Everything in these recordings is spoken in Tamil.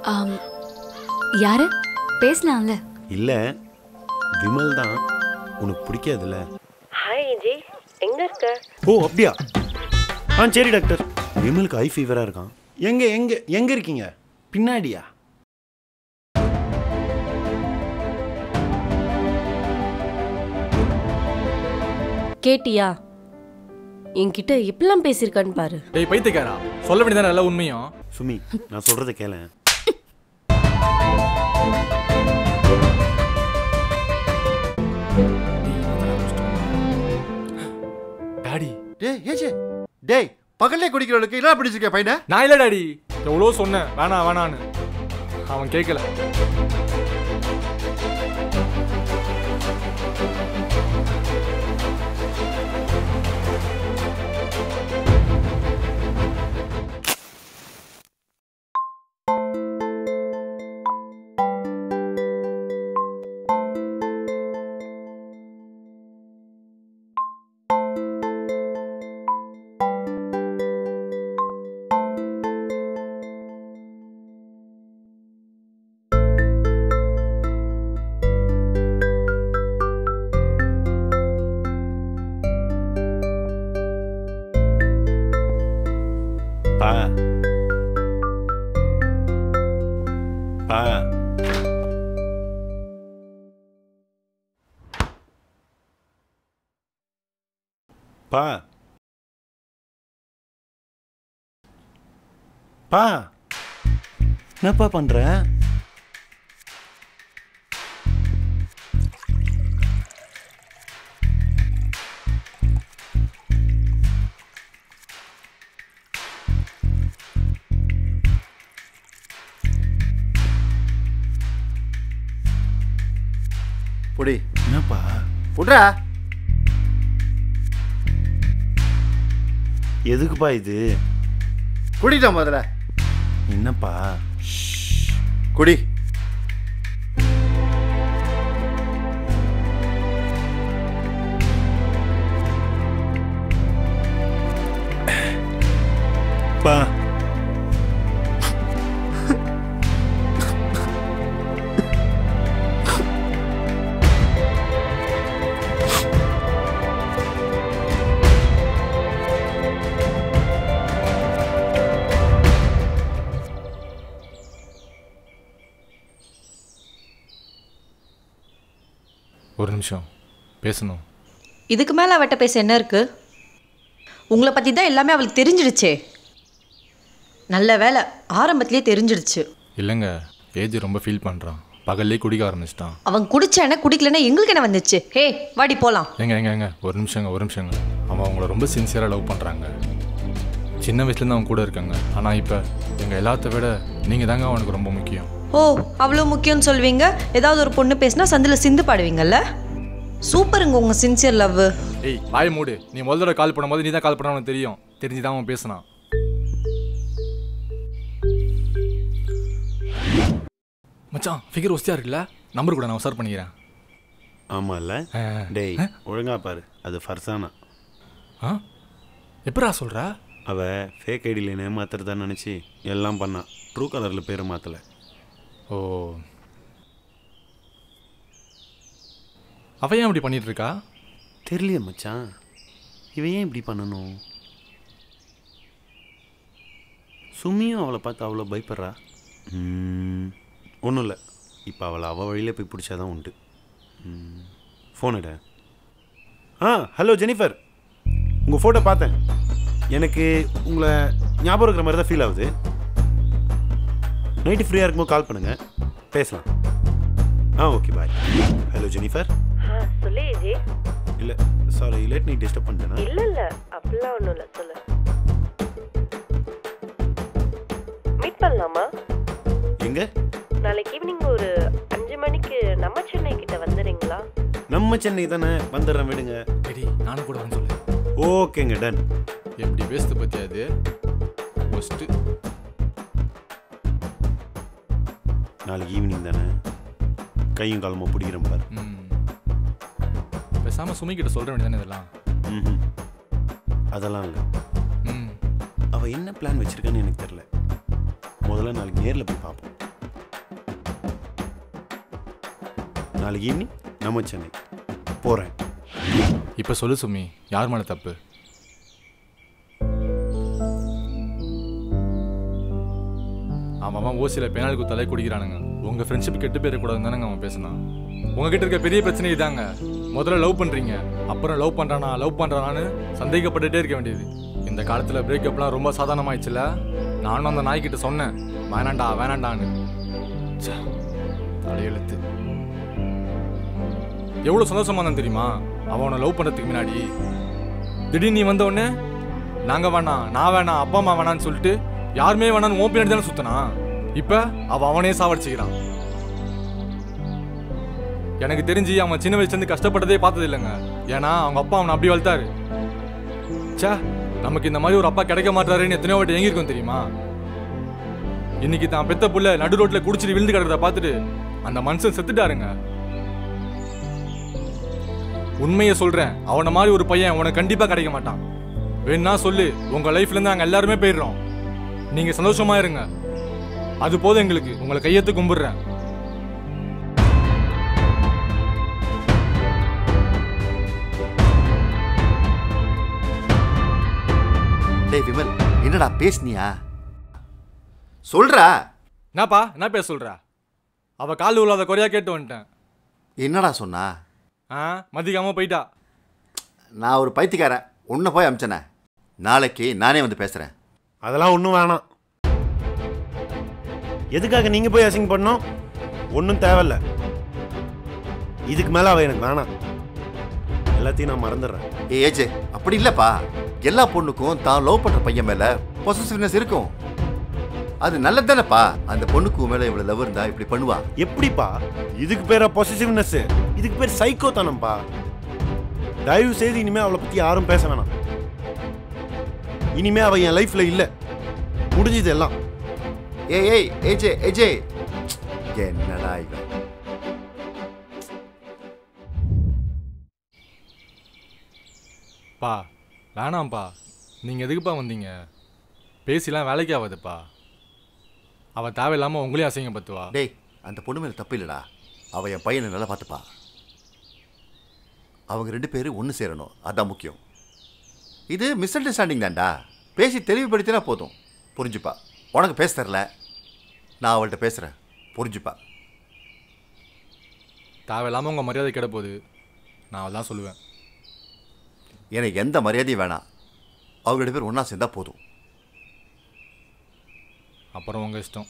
ஆம், யாரு பேசலாம்ல இல்லை விமல் தான் உனக்கு பிடிக்காதுல்ல ஹாய் ஏஜி எங்க இருக்க ஓ அப்படியா ஆ சரி டாக்டர் விமலுக்கு ஐ ஃபீவராக இருக்கான் எங்கே எங்கே எங்கே இருக்கீங்க பின்னாடியா கேட்டியா என்கிட்ட எப்படிலாம் பேசியிருக்கான்னு பாரு டேய் பைத்தியக்காரா சொல்ல வேண்டியதானே எல்லா உண்மையும் சுமி நான் சொல்கிறத கேளேன் டாடி டேய் ஏஜே டேய் பகல்லே குடிக்கிறவளுக்கு என்ன பிடிச்சிருக்க பையனை நான் இல்லை டாடி எவ்வளோ சொன்னேன் வேணாம் வேணான்னு அவன் கேட்கல பா பா பா பா என்னப்பா பண்ற புடி என்னப்பா புட்றா எதுக்குப்பா இது குடிட்டா முதல்ல என்னப்பா குடி பா ஒரு நிமிஷம் பேசணும் இதுக்கு மேலே அவட்ட பேச என்ன இருக்கு உங்களை பற்றி தான் எல்லாமே அவளுக்கு தெரிஞ்சிடுச்சே நல்ல வேலை ஆரம்பத்திலே தெரிஞ்சிடுச்சு இல்லைங்க ஏஜ் ரொம்ப ஃபீல் பண்ணுறான் பகல்லே குடிக்க ஆரம்பிச்சிட்டான் அவன் குடிச்சானே குடிக்கலன்னா எங்களுக்கு என்ன வந்துச்சு ஹே வாடி போலாம் ஏங்க ஏங்க ஏங்க ஒரு நிமிஷங்க ஒரு நிமிஷங்க அவன் அவங்கள ரொம்ப சின்சியராக லவ் பண்ணுறாங்க சின்ன வயசுலேருந்து அவன் கூட இருக்காங்க ஆனால் இப்போ எங்கள் எல்லாத்த விட நீங்கள் தாங்க அவனுக்கு ரொம்ப முக்கியம் ஓ அவ்வளோ முக்கியம்னு சொல்வீங்க ஏதாவது ஒரு பொண்ணு பேசினா சந்தில் சிந்து பாடுவீங்கல்ல சூப்பருங்க உங்கள் சின்சியர் லவ் ஏய் வாய மூடு நீ முதல் தடவை கால் பண்ணும்போது நீ தான் கால் பண்ண அவனுக்கு தெரியும் தெரிஞ்சு தான் அவன் பேசினான் மச்சான் ஃபிகர் ஒஸ்தியா இருக்குல்ல நம்பர் கூட நான் உசார் பண்ணிக்கிறேன் ஆமால்ல ஆ. டேய் ஒழுங்கா பாரு அது ஃபர்சானா ஆ எப்படா சொல்கிற அவ ஃபேக் ஐடியில் ஏமாத்துறதா நினச்சி எல்லாம் பண்ணான் ட்ரூ கலரில் பேரை மாற்றலை ஓ அவ ஏன் அப்படி பண்ணிட்டு இருக்கா தெரியலையே மச்சான் இவன் ஏன் இப்படி பண்ணணும் சுமியும் அவளை பார்த்து அவ்வளோ பயப்படுறா ஒன்றும் இல்லை இப்போ அவளை அவள் வழியில் போய் பிடிச்சாதான் உண்டு ஃபோன் எடு ஆ ஹலோ ஜெனிஃபர் உங்கள் ஃபோட்டோ பார்த்தேன் எனக்கு உங்களை ஞாபகம் இருக்கிற மாதிரி தான் ஃபீல் ஆகுது நைட்டு ஃப்ரீயாக இருக்கும்போது கால் பண்ணுங்கள் பேசலாம் ஆ ஓகே பாய் ஹலோ ஜெனிஃபர் ஆ சொல்லு ஏஜி இல்லை சாரி லேட் நைட் டிஸ்டர்ப் பண்ணிட்டேனா இல்ல இல்ல அப்படிலாம் ஒண்ணும் இல்ல சொல்லு மீட் பண்ணலாமா எங்கே நாளைக்கு ஈவினிங் ஒரு அஞ்சு மணிக்கு நம்ம சென்னை கிட்ட வந்துடுறீங்களா நம்ம சென்னை தானே வந்துடுறேன் விடுங்க சரி நானும் கூட வந்து சொல்லு ஓகேங்க டன் எப்படி பேசுது பற்றி அது ஃபஸ்ட்டு நாளைக்கு ஈவினிங் தானே கையும் காலமாக பிடிக்கிறேன் பாரு ம் பேசாமல் சுமி கிட்ட சொல்கிற வேண்டியதானே இதெல்லாம் ம்ஹும். அதெல்லாம் இல்லை ம் அவள் என்ன பிளான் வச்சிருக்கான்னு எனக்கு தெரில முதல்ல நாளைக்கு நேரில் போய் பார்ப்போம் நாளைக்கு ஈவினிங் நம்ம சென்னை போகிறேன் இப்போ சொல்லு சுமி யார் மேலே தப்பு அவன் அவன் ஓசியில் பெனால்கு தலை குடிக்கிறானுங்க உங்கள் ஃப்ரெண்ட்ஷிப் கெட்டு போயிடக்கூடாதுன்னு தானங்க அவன் பேசினான் உங்ககிட்ட இருக்க பெரிய பிரச்சனை இதாங்க முதல்ல லவ் பண்ணுறீங்க அப்புறம் லவ் பண்ணுறானா லவ் பண்ணுறானான்னு சந்தேகப்பட்டுட்டே இருக்க வேண்டியது இந்த காலத்தில் பிரேக்கப்லாம் ரொம்ப சாதாரணமாயிடுச்சுல நானும் அந்த நாய்கிட்ட சொன்னேன் வேணாண்டா வேணாண்டான்னு ச்சே, தலையெழுத்து எவ்வளோ சந்தோஷமா இருந்தான் தெரியுமா அவனை லவ் பண்ணுறதுக்கு முன்னாடி திடீர்னு நீ வந்த உடனே நாங்கள் வேணாம் நான் வேணாம் அப்பா அம்மா வேணான்னு சொல்லிட்டு யாருமே வேணான்னு ஓன் பின்னாடி தானே சுத்தனா இப்போ அவன் அவனே சாவடிச்சுக்கிறான் எனக்கு தெரிஞ்சு அவன் சின்ன வயசுலேருந்து கஷ்டப்பட்டதே பார்த்தது இல்லைங்க ஏன்னா அவங்க அப்பா அவனை அப்படி வளர்த்தாரு ச்சே நமக்கு இந்த மாதிரி ஒரு அப்பா கிடைக்க மாட்டாருன்னு எத்தனையோ வாட்டி எங்கிருக்கும் தெரியுமா இன்னைக்கு தான் பெத்த புள்ள நடு ரோட்ல குடிச்சிட்டு விழுந்து கிடக்கிறத பார்த்துட்டு அந்த மனுஷன் செத்துட்டாருங்க உண்மையை சொல்றேன் அவன மாதிரி ஒரு பையன் உனக்கு கண்டிப்பா கிடைக்க மாட்டான் வேணா சொல்லு உங்க லைஃப்ல இருந்து நாங்க எல்லாருமே போயிடுறோம் நீங்க சந்தோஷமா இருங்க அது போதும் எங்களுக்கு உங்களை கையெத்து கும்பிடுறேன் டேய் விமல் என்னடா பேசுனியா சொல்றா என்னப்பா என்ன பேச சொல்ற அவ கால் உள்ளாத குறையா கேட்டு வந்துட்டேன் என்னடா சொன்னா ஆ மதிக்காம போயிட்டா நான் ஒரு பைத்தியக்காரன் உன்னை போய் அமிச்சனே நாளைக்கு நானே வந்து பேசுறேன் அதெல்லாம் ஒன்றும் வேணாம் எதுக்காக நீங்கள் போய் அசிங் பண்ணோம் ஒன்றும் தேவையில்ல இதுக்கு மேலே அவள் எனக்கு வேணாம் எல்லாத்தையும் நான் மறந்துடுறேன் ஏ ஏஜே அப்படி இல்லப்பா எல்லா பொண்ணுக்கும் தான் லவ் பண்ற பையன் மேல பொசசிவ்னஸ் இருக்கும் அது நல்லது தானேப்பா அந்த பொண்ணுக்கு மேல இவ்வளவு லவ் இருந்தா இப்படி பண்ணுவா எப்படிப்பா இதுக்கு பேரா பொசிசிவ்னஸ் இதுக்கு பேர் சைக்கோ தானப்பா தயவு செய்து இனிமே அவளை பத்தி யாரும் பேச வேணாம் இனிமே அவ என் லைஃப்ல இல்ல முடிஞ்சது எல்லாம் ஏய் ஏய் ஏஜே ஏஜே என்னடா இவன் பா வேணாம்ப்பா நீங்கள் எதுக்குப்பா வந்தீங்க பேசிலாம் வேலைக்கு ஆகாதுப்பா அவள் தேவையில்லாமல் உங்களையும் அசிங்கப்படுத்துவா டேய் அந்த பொண்ணு மேல தப்பு இல்லடா அவ என் பையனை நல்லா பார்த்துப்பா அவங்க ரெண்டு பேரும் ஒன்று சேரணும் அதான் முக்கியம் இது மிஸ் அண்டர்ஸ்டாண்டிங் தான்டா பேசி தெளிவுபடுத்தினா போதும் புரிஞ்சுப்பா உனக்கு பேச தரல நான் அவள்கிட்ட பேசுகிறேன் புரிஞ்சுப்பா தேவையில்லாமல் உங்கள் மரியாதை கெட போகுது நான் அதான் சொல்லுவேன் எனக்கு எந்த மரியாதையும் வேணாம் அவங்க ரெண்டு பேர் ஒன்றா சேர்ந்தா போதும் அப்புறம் உங்கள் இஷ்டம்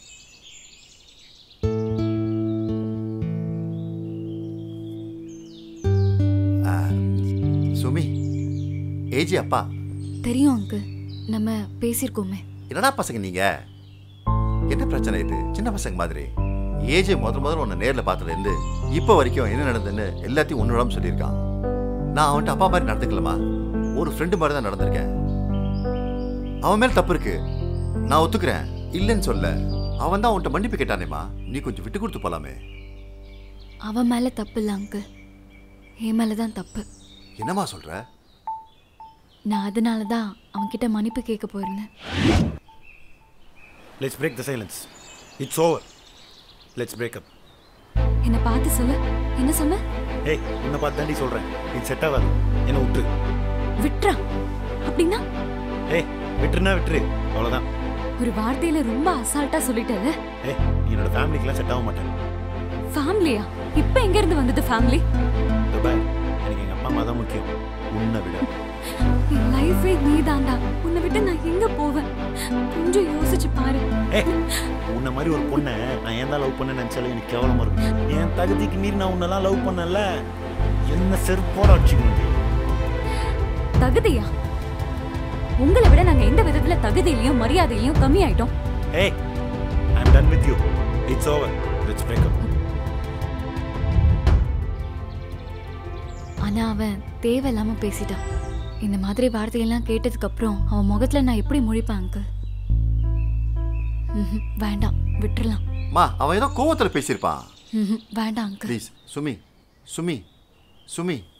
சுமி ஏஜி அப்பா தெரியும் அங்கிள் நம்ம பேசியிருக்கோமே என்னடா பசங்க நீங்க என்ன பிரச்சனை இது சின்ன பசங்க மாதிரி ஏஜே முதல் முதல்ல உன்னை நேரில் பார்த்ததுலேருந்து இப்போ வரைக்கும் என்ன நடந்ததுன்னு எல்லாத்தையும் உன்னோட சொல்லியிருக்கான் நான் அவன்கிட்ட அப்பா மாதிரி நடந்துக்கலாமா ஒரு ஃப்ரெண்டு மாதிரி தான் நடந்திருக்கேன் அவன் மேல தப்பு இருக்கு நான் ஒத்துக்கிறேன் இல்லைன்னு சொல்ல அவன் தான் உன்கிட்ட மன்னிப்பு கேட்டானேம்மா நீ கொஞ்சம் விட்டு கொடுத்து போலாமே அவன் மேலே தப்பு இல்லை அங்கிள் என் மேலே தான் தப்பு என்னம்மா சொல்ற நான் அதனால தான் அவன்கிட்ட மன்னிப்பு கேட்க போயிருந்தேன் let's break the silence it's over let's break up என்னை பார்த்து சொல்லு என்ன சொன்ன ஏய் உன்னை பார்த்து தாண்டி சொல்கிறேன் இது செட் ஆகாது என்னை விட்டுரு விட்றா அப்படின்னா ஏய் விட்டுருனா விட்டுரு அவ்வளோதான் ஒரு வார்த்தையில ரொம்ப அசால்ட்டா சொல்லிட்டல ஏய் நீ என்னோட ஃபேமிலிக்கெலாம் செட் ஆக மாட்டேன் ஃபேமிலியா இப்போ எங்க இருந்து வந்தது ஃபேமிலி இந்த பாய் எனக்கு எங்கள் அப்பா அம்மா தான் முக்கியம் உன்னை விட என் லைஃபே நீதான்டா உன்னை விட்டு நான் எங்க போவேன் கொஞ்சம் யோசிச்சு பாரு ஏய் உன்னை மாதிரி ஒரு பொண்ணை நான் ஏன் தான் லவ் பண்ண நினச்சாலும் எனக்கு கேவலமாக இருக்கும் என் தகுதிக்கு மீறி நான் உன்னெல்லாம் லவ் பண்ணல என்ன செருப்போட அடிச்சுக்கணும் தகுதியா உங்களை விட நாங்க எந்த விதத்துல தகுதியிலையும் மரியாதையிலையும் கம்மி ஆயிட்டோம் ஏய் I am done with you it's over let's break up ஆனா அவன் தேவையில்லாம பேசிட்டான் இந்த மாதிரி வார்த்தையெல்லாம் கேட்டதுக்கு அப்புறம் அவன் முகத்துல நான் எப்படி முழிப்பேன் அங்கிள் ம்ஹும், வேண்டாம் விட்டுறலாம் மா அவன் ஏதோ கோவத்தில் பேசியிருப்பான் ம்ஹும், வேண்டாம் அங்கிள் ப்ளீஸ் சுமி சுமி சுமி